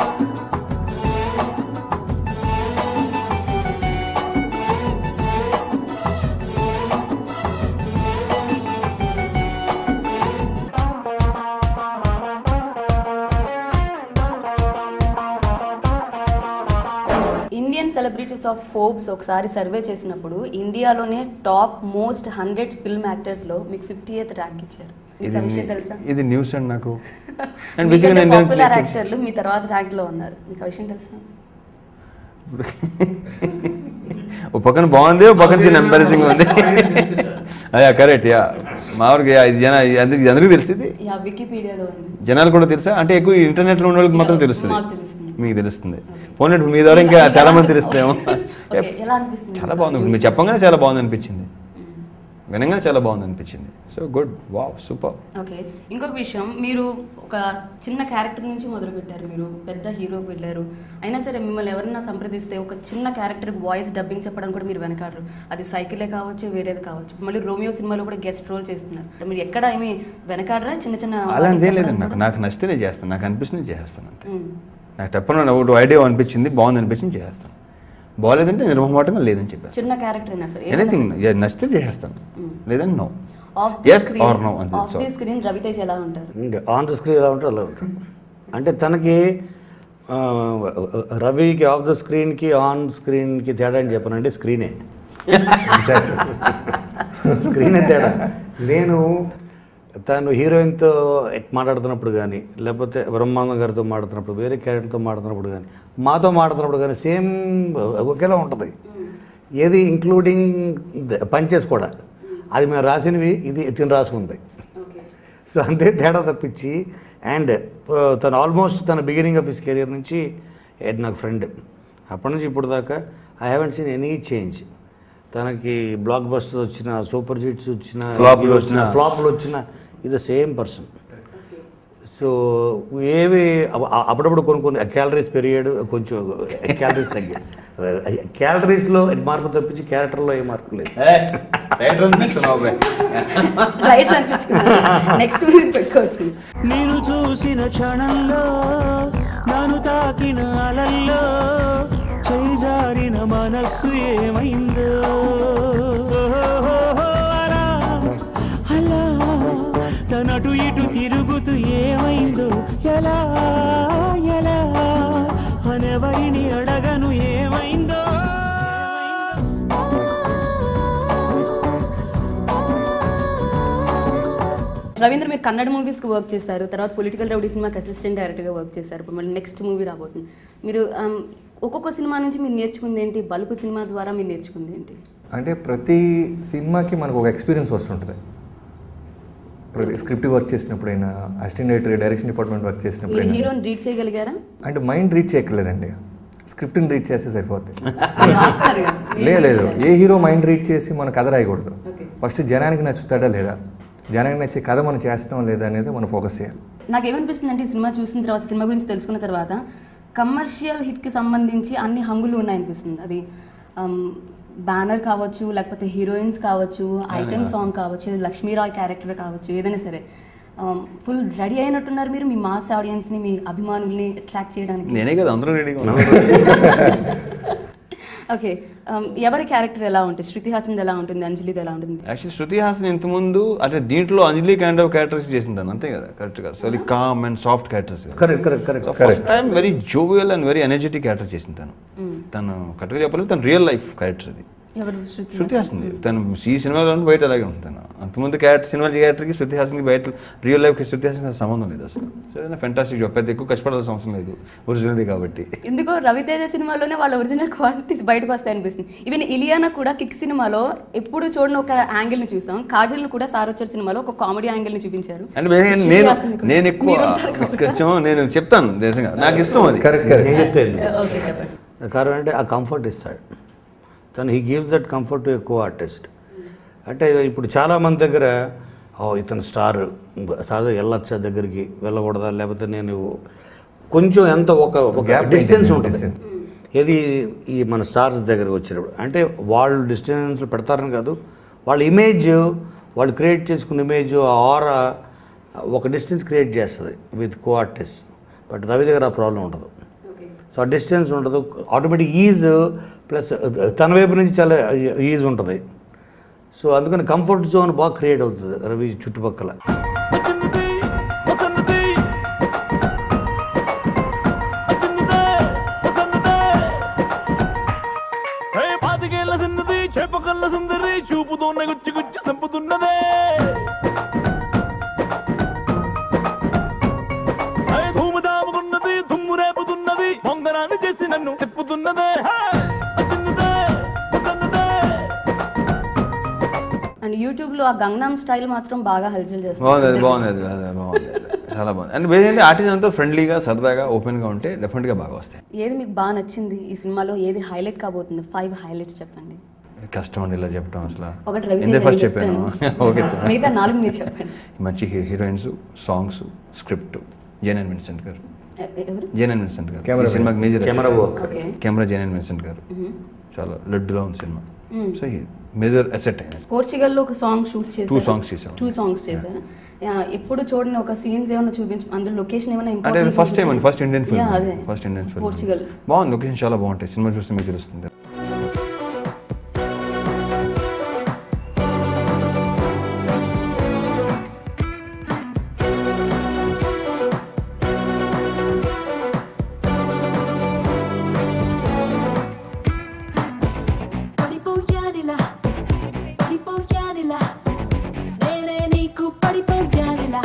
Indian celebrities of Forbes ఒకసారి survey చేసినప్పుడు ఇండియాలోనే టాప్ మోస్ట్ హండ్రెడ్ ఫిల్మ్ యాక్టర్స్లో మీకు ఫిఫ్టీ ఎయిత్ ర్యాంక్ ఇచ్చారు మీకు ఆ విషయం తెలుసా ఇది న్యూస్ అండి నాకు అండ్ మీకంటే విజయ్ పాపులర్ యాక్టర్లు మీ తర్వాత ర్యాంక్ లో ఉన్నారు మీకు ఆ విషయం తెలుసా ఓ పక్కన బాగుంది ఓ పక్కన చిన్న ఎంబారసింగ్ ఉంది అయ్యా కరెక్ట్ యా మామూలుగా ఇది జన ఇది అందరికి అందరికీ తెలిసింది యా వికీపీడియాలో ఉంది జనాలు కూడా తెలుసా అంటే ఎక్కువ ఇంటర్నెట్లో ఉన్న వాళ్ళకి మాత్రం తెలుస్తుంది మాకు తెలుస్తుంది మీకు తెలుస్తుంది పోనీ ఇప్పుడు మీ ద్వారా ఇంకా చాలా మంది తెలుస్తేమో ఓకే ఎలా అనిపిస్తుంది చాలా బాగుంది మీరు చెప్పగానే చాలా బాగుంది అనిపించింది వినగానే చాలా బాగుంది అనిపించింది so good wow super okay ఇంకొక విషయం మీరు ఒక చిన్న క్యారెక్టర్ నుంచి మొదలు పెట్టారు మీరు పెద్ద హీరోకి వెళ్ళారు అయినా సరే మిమ్మల్ని ఎవరైనా సంప్రదిస్తే ఒక చిన్న క్యారెక్టర్ వాయిస్ డబ్బింగ్ చెప్పడం కూడా మీరు వెనకాడరు అది సైకిలే కావచ్చు వేరేది కావచ్చు మళ్ళీ రోమియో సినిమాలో కూడా గెస్ట్ రోల్ చేస్తున్నారు మీరు ఎక్కడ ఏమి వెనకాడరా చిన్న చిన్న అలాంటి చెప్పడం లేదండి నాకు కూడా? నాకు నచ్చితేనే చేస్తాను నాకు అనిపిస్తుంది చేస్తాను అంతే మ్మ్. నాకు తప్పన ఒకటి ఐడియా అనిపించింది బాగుంది అనిపించింది చేస్తాను బాగాలేదంటే నిర్మమాటంగా లేదని చెప్పాను చిన్న క్యారెక్టర్ అయినా సరే ఎనీథింగ్ నచ్చితే చేసేస్తాను లేదంటే no off the S R no screen అంతే ఆఫ్ ది స్క్రీన్ రవితేజ్ ఎలా ఉంటారు ఇంకా ఆన్ ద స్క్రీన్ ఎలా ఉంటారు అలా ఉంటారు అంటే తనకి ఆ, రవికి ఆఫ్ ద స్క్రీన్కి ఆన్ స్క్రీన్కి తేడా అని చెప్పనంటే స్క్రీనే స్క్రీనే తేడా నేను తను హీరోయిన్తో మాట్లాడుతున్నప్పుడు కానీ లేకపోతే బ్రహ్మానందం గారితో మాట్లాడుతున్నప్పుడు వేరే క్యారెక్టర్తో మాట్లాడుతున్నప్పుడు కానీ మాతో మాట్లాడుతున్నప్పుడు కానీ సేమ్ ఒకేలా ఉంటుంది ఏది ఇంక్లూడింగ్ పంచెస్ కూడా అది మేము రాసినవి ఇది తిని రాసుకుంది సో అంతే తేడా తప్పించి అండ్ తను ఆల్మోస్ట్ తన బిగినింగ్ ఆఫ్ హిస్ కెరియర్ నుంచి eh, నాకు ఫ్రెండ్ అప్పటి నుంచి ఇప్పుడు దాకా I haven't seen any change తనకి బ్లాక్ బస్టర్స్ వచ్చిన సూపర్ జిట్స్ వచ్చిన Flop లు వచ్చినా. ఫ్లాప్లు వచ్చిన ఇది సేమ్ పర్సన్ సో ఏవి అవ- అ- అప్పుడప్పుడు కొన్ని కొన్ని క్యాలరీస్ పెరిగాడు కొంచెం క్యాలరీస్ తగ్గాడు క్యాలరీస్లో మార్పు తప్పించి క్యారెక్టర్లో ఏ మార్పు లేదు రైట్ అనిపించుకున్నారు నెక్స్ట్ మూవీ పెట్టుకోవచ్చు మీరు. నేను చూసిన క్షణంలో నన్ను తాకిన అలల్లో చేజారిన మనస్సు ఏమైందో అలా అలా తనటు ఇటు తిరుగుతూ ఏమైందో ఎలా ఎలా అనెవరిని అడగను ఏమైందో రవీంద్ర మీరు కన్నడ మూవీస్కి వర్క్ చేశారు తర్వాత పొలిటికల్ రౌడీ సినిమాకి అసిస్టెంట్ డైరెక్టర్గా వర్క్ చేశారు ఇప్పుడు మళ్ళీ నెక్స్ట్ మూవీ రాబోతుంది మీరు ఆమ్, ఒక్కొక్క సినిమా నుంచి మీరు నేర్చుకుంది ఏంటి బలుపు సినిమా ద్వారా మీరు నేర్చుకుంది ఏంటి అంటే ప్రతి సినిమాకి మనకు ఒక ఎక్స్పీరియన్స్ వస్తుంటుంది ప్రతి స్క్రిప్ట్ వర్క్ చేసినప్పుడైనా assistant director direction department work మీరు చేసినప్పుడైనా హీరోని రీడ్ చేయగలిగారా అంటే మైండ్ రీచ్ చేయక్కర్లేదండి స్క్రిప్ట్ని రీచ్ చేస్తే సరిపోతుంది మీరు రాస్తారు కదా. లేదు లేదు ఏ హీరో మైండ్ రీడ్ చేసి మన కథ రాయకూడదు Okay. ఫస్ట్ జనానికి నచ్చుతాడా లేదా జనానికి నచ్చే కథ మనం చేస్తాం లేదా అనేది మనం ఫోకస్ చేయాలి నాకు ఏమనిపిస్తుంది అంటే ఈ సినిమా చూసిన తర్వాత సినిమా గురించి తెలుసుకున్న తర్వాత కమర్షియల్ హిట్కి సంబంధించి అన్ని హంగులు ఉన్నాయనిపిస్తుంది అది బ్యానర్ కావచ్చు లేకపోతే హీరోయిన్స్ కావచ్చు ఐటెం సాంగ్ కావచ్చు లక్ష్మీరాయ్ క్యారెక్టర్ కావచ్చు ఏదైనా సరే ఫుల్ రెడీ అయినట్టున్నారు మీరు మీ మాస్ ఆడియన్స్ని మీ అభిమానుల్ని అట్రాక్ట్ చేయడానికి నేనే కదా అందరూ రెడీగా ఉన్నాను ఓకే ఎవరి క్యారెక్టర్ ఎలా ఉంటుంది శృతి హాసన్ ఎలా ఉంటుంది అంజలిది ఎలా ఉంటుంది యాక్చువల్లీ శృతి హాసన్ ఇంతకుముందు అంటే దీంట్లో అంజలి కైండ్ ఆఫ్ క్యారెక్టర్స్ చేసింది తను అంతే కదా కరెక్ట్ కదా so calm and soft characters correct correct correct first time very jovial and very energetic character చేసింది తను తను కరెక్ట్గా చెప్పలేదు తన రియల్ లైఫ్ క్యారెక్టర్ అది ఎవరు శృతి శృతి హాసన్ తను ఈ సినిమాలో బయట అలాగే ఉంటుంది అంతకుముందు క్యారెక్టర్ సినిమా క్యారెక్టర్కి శృతి హాసన్కి బయట రియల్ లైఫ్కి శృతి హాసన్కి సంబంధం లేదు అసలు సో ఫెంటాస్టిక్ జాబ్ పెద్ద ఎక్కువ కష్టపడాల్సిన అవసరం లేదు ఒరిజినల్ కాబట్టి ఎందుకో రవితేజ సినిమాలోనే వాళ్ళ ఒరిజినల్ క్వాలిటీస్ బయటకు వస్తాయి అనిపిస్తుంది ఈవెన్ ఇలియానా కూడా కిక్ సినిమాలో ఎప్పుడు చూడని ఒక యాంగిల్ ని చూసాం కాజల్ ను కూడా సారోచ్చర్ సినిమాలో ఒక కామెడీ యాంగిల్ ని చూపించారు అండ్ నేను శృతి నేను హాసన్ని కూడా. నేను ఎక్కువ మీరు ఉంటారు కాబట్టి. కొంచెం నేను చెప్తాను నిజంగా నాకు ఇష్టం అది కరెక్ట్ కరెక్ట్ నేను చెప్తాను ఓకే చెప్పండి కారణం అంటే ఆ కంఫర్ట్ ఇస్తాడు తను he gives that comfort to ఎక్కువ ఆర్టిస్ట్ అంటే ఇప్పుడు చాలామంది దగ్గర ఓ ఇతను స్టార్ సాదా వెళ్ళొచ్చా దగ్గరికి వెళ్ళకూడదా లేకపోతే నేను కొంచెం ఎంత ఒక ఒక Gap డిస్టెన్స్ maintain ఉంటుంది distance. ఏది ఈ మన స్టార్స్ దగ్గరకు వచ్చినప్పుడు అంటే వాళ్ళు డిస్టెన్స్ పెడతారని కాదు వాళ్ళ ఇమేజ్ వాళ్ళు క్రియేట్ చేసుకున్న ఇమేజ్ ఆ ఆరా ఒక డిస్టెన్స్ క్రియేట్ చేస్తుంది with co artist but Ravi దగ్గర ఆ ప్రాబ్లం ఉండదు సో ఆ డిస్టెన్స్ ఉండదు ఆటోమేటిక్ ఈజ్ ప్లస్ తన వైపు నుంచి చాలా ఈజ్ ఉంటుంది సో అందుకని కంఫర్ట్ జోన్ బాగా క్రియేట్ అవుతుంది రవి చుట్టుపక్కల అచిన్నది వసన్నది అచిన్నదే వసన్నదే హే పాతికేళ్ల సిన్నది చేపకల్ల సుందరి చూపుతోన్న గుచ్చి గుచ్చి సంపుతున్నదే హే ధూమధాముకున్నది దుమ్ము రేపుతున్నది పొంగనాన్ని చేసి నన్ను తిప్పుతున్నదే హే అచిన్నదే వసన్నదే అండ్ యూట్యూబ్లో ఆ గంగనామ్ స్టైల్ మాత్రం బాగా హల్చల్ బాగుంది అది చేస్తుంది బాగుంది అది అది బాగుంది చాలా బాగుంది అండ్ ఏంటంటే ఆర్టిస్ట్ అంతా ఫ్రెండ్లీగా సరదాగా ఓపెన్గా ఉంటే డెఫినెట్గా బాగా వస్తాయి ఏది మీకు బాగా నచ్చింది ఈ సినిమాలో ఏది హైలైట్ కాబోతుంది ఫైవ్ హైలైట్స్ చెప్పండి కష్టం అండి ఇలా చెప్పడం అసలు ఒకటి రవితేజ ఇందే ఫస్ట్ అని చెప్పాను చెప్తాను. ఓకే మిగతా నాలుగు మీరు చెప్పండి మంచి heroines songs script Jayanan Vincent garu ఎ- ఎవరు జేనన్ విన్సెంట్ గారు Camera ఈ సినిమాకి major camera work okay camera Jayanan Vincent garu చాలా లడ్డులో ఉంది సినిమా సో మేజర్ అసెట్ అయిన పోర్చుగల్లో ఒక సాంగ్ షూట్ చేశారు Two songs చేశాం. టూ సాంగ్స్ చేశారు యా, ఎప్పుడు చూడని ఒక సీన్స్ ఏమైనా చూపించు అందులో లొకేషన్ ఏమైనా అంటే importance ఫస్ట్ టైం అండి ఉంటుంది? ఫస్ట్ ఇండియన్ యా, అదే film first Indian film Portugal బాగుంది లొకేషన్ చాలా బాగుంటాయి సినిమా చూస్తే మీకు తెలుస్తుంది పడిపోయానిలా పడిపోయానిలా నేనే నీకు పడిపోయానిలా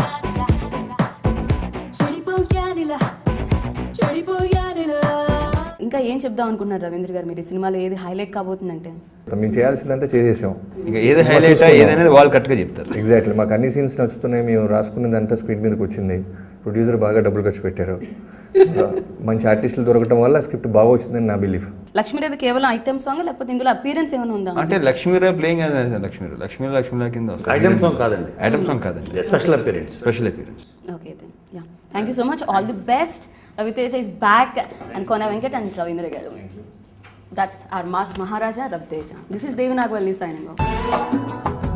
చెడిపోయానిలా చెడిపోయానిలా ఇంకా ఏం చెప్దాం అనుకుంటున్నారు రవీంద్ర గారు మీరు ఈ సినిమాలో ఏది హైలైట్ కాబోతుందంటే మేము చేయాల్సిందంతా చేసేసాం ఇంకా ఏది హైలైట్ ఏదనేది వాళ్ళు కరెక్ట్గా చెప్తారు ఎగ్జాక్ట్లీ మాకు అన్ని సీన్స్ నచ్చుతున్నాయి మేము రాసుకున్నదంతా స్క్రీన్ మీదకి వచ్చింది ప్రొడ్యూసర్ బాగా డబ్బులు ఖర్చు పెట్టారు మంచి ఆర్టిస్టులు దొరకటం వల్ల స్క్రిప్ట్ బాగా వచ్చిందని నా బిలీఫ్ లక్ష్మీదేవి కేవలం ఐటమ్ సాంగ్ లేకపోతే ఇందులో అపీరెన్స్ ఏమైనా ఉందా అంటే లక్ష్మీరావు ప్లేయింగ్ లక్ష్మీరావు లక్ష్మీ లక్ష్మీరావు కింద వస్తుంది ఐటమ్ సాంగ్ కాదండి ఐటమ్ సాంగ్ కాదండి special appearance special appearance okay then yeah thank you so much all the best Raviteja is back and Kona Venkat and Ravindra గారు that's our mass Maharaja Raviteja this is Devi Nagavalli signing